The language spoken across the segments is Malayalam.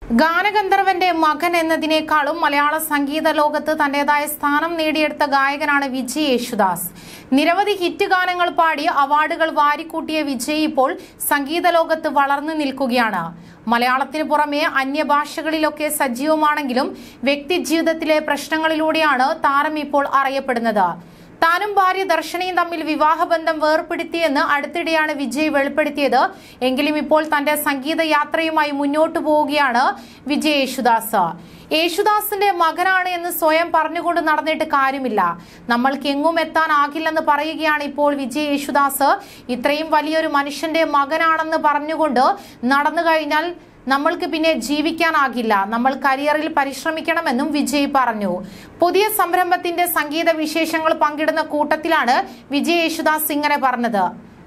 ഗാനഗന്ധർവന്റെ മകൻ എന്നതിനേക്കാളും മലയാള സംഗീത ലോകത്ത് തന്റേതായ സ്ഥാനം നേടിയെടുത്ത ഗായകനാണ് വിജയ് യേശുദാസ് നിരവധി ഹിറ്റ് ഗാനങ്ങൾ പാടി അവാർഡുകൾ വാരിക്കൂട്ടിയ വിജയ് ഇപ്പോൾ സംഗീത ലോകത്ത് വളർന്നു നിൽക്കുകയാണ് മലയാളത്തിന് പുറമെ അന്യഭാഷകളിലൊക്കെ സജീവമാണെങ്കിലും വ്യക്തിജീവിതത്തിലെ പ്രശ്നങ്ങളിലൂടെയാണ് താരം ഇപ്പോൾ അറിയപ്പെടുന്നത് താനും ഭാര്യ ദർശനയും തമ്മിൽ വിവാഹബന്ധം വേർപ്പെടുത്തിയെന്ന് അടുത്തിടെയാണ് വിജയ് വെളിപ്പെടുത്തിയത് എങ്കിലും ഇപ്പോൾ തന്റെ സംഗീത യാത്രയുമായി മുന്നോട്ടു പോവുകയാണ് വിജയ് യേശുദാസ് യേശുദാസിന്റെ മകനാണ് എന്ന് സ്വയം പറഞ്ഞുകൊണ്ട് നടന്നിട്ട് കാര്യമില്ല നമ്മൾക്ക് എങ്ങും എത്താനാകില്ലെന്ന് പറയുകയാണ് ഇപ്പോൾ വിജയ് യേശുദാസ് ഇത്രയും വലിയൊരു മനുഷ്യന്റെ മകനാണെന്ന് പറഞ്ഞുകൊണ്ട് നടന്നു കഴിഞ്ഞാൽ നമ്മൾക്ക് പിന്നെ ജീവിക്കാനാകില്ല നമ്മൾ കരിയറിൽ പരിശ്രമിക്കണമെന്നും വിജയ് പറഞ്ഞു പുതിയ സംരംഭത്തിന്റെ സംഗീത വിശേഷങ്ങൾ പങ്കിടുന്ന കൂട്ടത്തിലാണ് വിജയ് യേശുദാസ് ഇങ്ങനെ പറഞ്ഞത്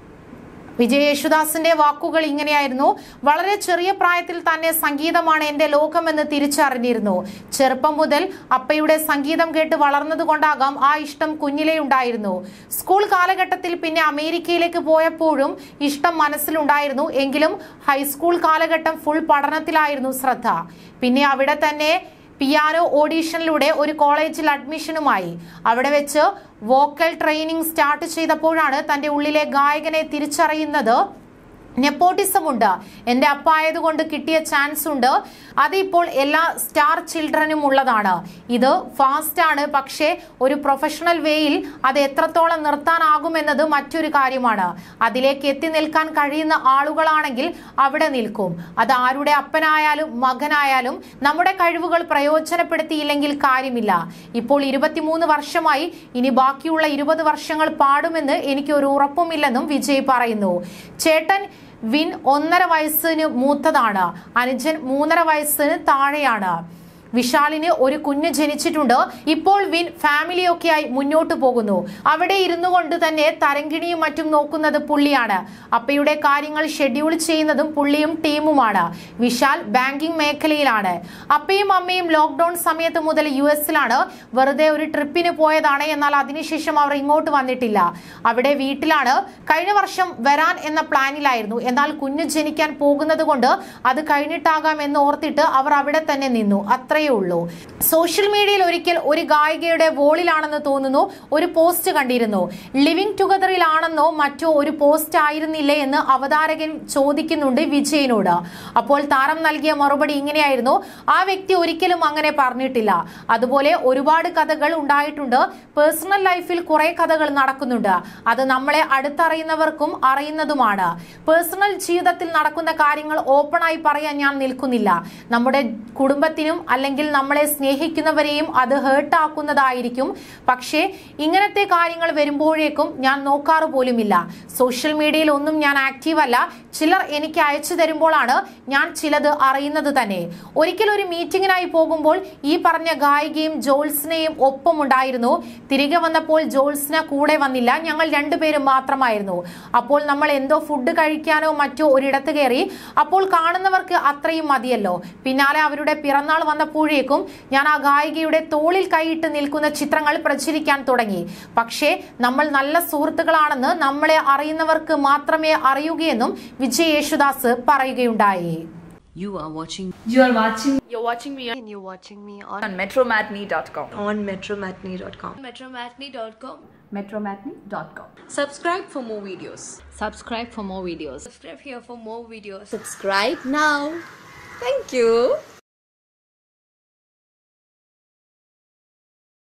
വിജയ് യേശുദാസിന്റെ വാക്കുകൾ ഇങ്ങനെയായിരുന്നു വളരെ ചെറിയ പ്രായത്തിൽ തന്നെ സംഗീതമാണ് എന്റെ ലോകമെന്ന് തിരിച്ചറിഞ്ഞിരുന്നു ചെറുപ്പം മുതൽ അപ്പയുടെ സംഗീതം കേട്ട് വളർന്നതുകൊണ്ടാകാം ആ ഇഷ്ടം കുഞ്ഞിലേ ഉണ്ടായിരുന്നു സ്കൂൾ കാലഘട്ടത്തിൽ പിന്നെ അമേരിക്കയിലേക്ക് പോയപ്പോഴും ഇഷ്ടം മനസ്സിലുണ്ടായിരുന്നു എങ്കിലും ഹൈസ്കൂൾ കാലഘട്ടം ഫുൾ പഠനത്തിലായിരുന്നു ശ്രദ്ധ പിന്നെ അവിടെ തന്നെ പിയാനോ ഓഡീഷനിലൂടെ ഒരു കോളേജിൽ അഡ്മിഷനുമായി അവിടെ വെച്ച് വോക്കൽ ട്രെയിനിങ് സ്റ്റാർട്ട് ചെയ്തപ്പോഴാണ് തന്റെ ഉള്ളിലെ ഗായകനെ തിരിച്ചറിയുന്നത് നെപ്പോട്ടിസം ഉണ്ട് എന്റെ അപ്പ ആയതുകൊണ്ട് കിട്ടിയ ചാൻസ് ഉണ്ട് അതിപ്പോൾ എല്ലാ സ്റ്റാർ ചിൽഡ്രനും ഉള്ളതാണ് ഇത് ഫാസ്റ്റ് ആണ് പക്ഷേ ഒരു പ്രൊഫഷണൽ വേയിൽ അത് എത്രത്തോളം നിർത്താനാകുമെന്നത് മറ്റൊരു കാര്യമാണ് അതിലേക്ക് എത്തി നിൽക്കാൻ കഴിയുന്ന ആളുകളാണെങ്കിൽ അവിടെ നിൽക്കും അത് ആരുടെ അപ്പനായാലും മകനായാലും നമ്മുടെ കഴിവുകൾ പ്രയോജനപ്പെടുത്തിയില്ലെങ്കിൽ കാര്യമില്ല ഇപ്പോൾ ഇരുപത്തിമൂന്ന് വർഷമായി ഇനി ബാക്കിയുള്ള ഇരുപത് വർഷങ്ങൾ പാടുമെന്ന് എനിക്ക് ഒരു ഉറപ്പുമില്ലെന്നും വിജയ് പറയുന്നു ചേട്ടൻ വിൻ ഒന്നര വയസ്സിന് മൂത്തതാണ് അനുജൻ മൂന്നര വയസ്സിന് താഴെയാണ് വിശാലിന് ഒരു കുഞ്ഞ് ജനിച്ചിട്ടുണ്ട് ഇപ്പോൾ വിൻ ഫാമിലിയൊക്കെയായി മുന്നോട്ട് പോകുന്നു അവിടെ ഇരുന്നു കൊണ്ട് തന്നെ തരങ്കിണിയും മറ്റും നോക്കുന്നത് പുള്ളിയാണ് അപ്പയുടെ കാര്യങ്ങൾ ഷെഡ്യൂൾ ചെയ്യുന്നതും പുള്ളിയും ടീമുമാണ് വിശാൽ ബാങ്കിംഗ് മേഖലയിലാണ് അപ്പയും അമ്മയും ലോക്ക്ഡൌൺ സമയത്ത് മുതൽ യു എസിലാണ് വെറുതെ ഒരു ട്രിപ്പിന് പോയതാണ് എന്നാൽ അതിനുശേഷം അവർ ഇങ്ങോട്ട് വന്നിട്ടില്ല അവിടെ വീട്ടിലാണ് കഴിഞ്ഞ വർഷം വരാൻ എന്ന പ്ലാനിലായിരുന്നു എന്നാൽ കുഞ്ഞ് ജനിക്കാൻ പോകുന്നത് കൊണ്ട് അത് കഴിഞ്ഞിട്ടാകാം എന്ന് ഓർത്തിട്ട് അവർ അവിടെ തന്നെ നിന്നു അത്രയേ ഉള്ളൂ സോഷ്യൽ മീഡിയയിൽ ഒരിക്കൽ ഒരു ഗായികയുടെ വോളിലാണെന്ന് തോന്നുന്നു ഒരു പോസ്റ്റ് കണ്ടിരുന്നു ലിവിംഗ് ടുഗദറിലാണെന്നോ മറ്റോ ഒരു പോസ്റ്റ് ആയിരുന്നില്ലേ എന്ന് അവതാരകൻ ചോദിക്കുന്നുണ്ട് വിജയനോട് അപ്പോൾ താരം നൽകിയ മറുപടി ഇങ്ങനെയായിരുന്നു ആ വ്യക്തി ഒരിക്കലും അങ്ങനെ പറഞ്ഞിട്ടില്ല അതുപോലെ ഒരുപാട് കഥകൾ ഉണ്ടായിട്ടുണ്ട് പേഴ്സണൽ ലൈഫിൽ കുറെ കഥകൾ നടക്കുന്നുണ്ട് അത് നമ്മളെ അടുത്തറിയുന്നവർക്കും അറിയുന്നതുമാണ് പേഴ്സണൽ ജീവിതത്തിൽ നടക്കുന്ന കാര്യങ്ങൾ ഓപ്പണായി പറയാൻ ഞാൻ നിൽക്കുന്നില്ല നമ്മുടെ കുടുംബത്തിനും അല്ലെങ്കിൽ നമ്മളെ സ്നേഹിക്കുന്നവരെയും അത് ഹേർട്ട് ആക്കുന്നതായിരിക്കും പക്ഷേ ഇങ്ങനത്തെ കാര്യങ്ങൾ വരുമ്പോഴേക്കും ഞാൻ നോക്കാറ് പോലുമില്ല സോഷ്യൽ മീഡിയയിൽ ഒന്നും ഞാൻ ആക്റ്റീവ് അല്ല ചിലർ എനിക്ക് അയച്ചു തരുമ്പോഴാണ് ഞാൻ ചിലത് അറിയുന്നത് തന്നെ ഒരിക്കൽ ഒരു മീറ്റിംഗിനായി പോകുമ്പോൾ ഈ പറഞ്ഞ ഗായികയും ജോൾസിനെയും ഒപ്പം ഉണ്ടായിരുന്നു തിരികെ വന്നപ്പോൾ ജോൾസിന് കൂടെ വന്നില്ല ഞങ്ങൾ രണ്ടുപേരും മാത്രമായിരുന്നു അപ്പോൾ നമ്മൾ എന്തോ ഫുഡ് കഴിക്കാനോ മറ്റോ ഒരിടത്ത് കയറി അപ്പോൾ കാണുന്നവർക്ക് അത്രയും മതിയല്ലോ പിന്നാലെ അവരുടെ പിറന്നാൾ വന്നപ്പോഴേക്കും ഞാൻ ആ ഗായികയുടെ തോളിൽ കൈയിട്ട് നിൽക്കുന്ന ചിത്രങ്ങൾ പ്രചരിക്കാൻ തുടങ്ങി പക്ഷേ നമ്മൾ നല്ല സുഹൃത്തുക്കളാണെന്ന് നമ്മളെ അറിയുന്നവർക്ക് മാത്രമേ അറിയുകയെന്നും വിജയ് യേശുദാസ് പറയുകയുണ്ടായി You are watching You are watching You're watching me and you're watching me on, on metromatney.com. on metromatney.com. Metromatney.com. metromatney.com. subscribe for more videos subscribe for more videos Subscribe here for more videos. Subscribe now. Thank you.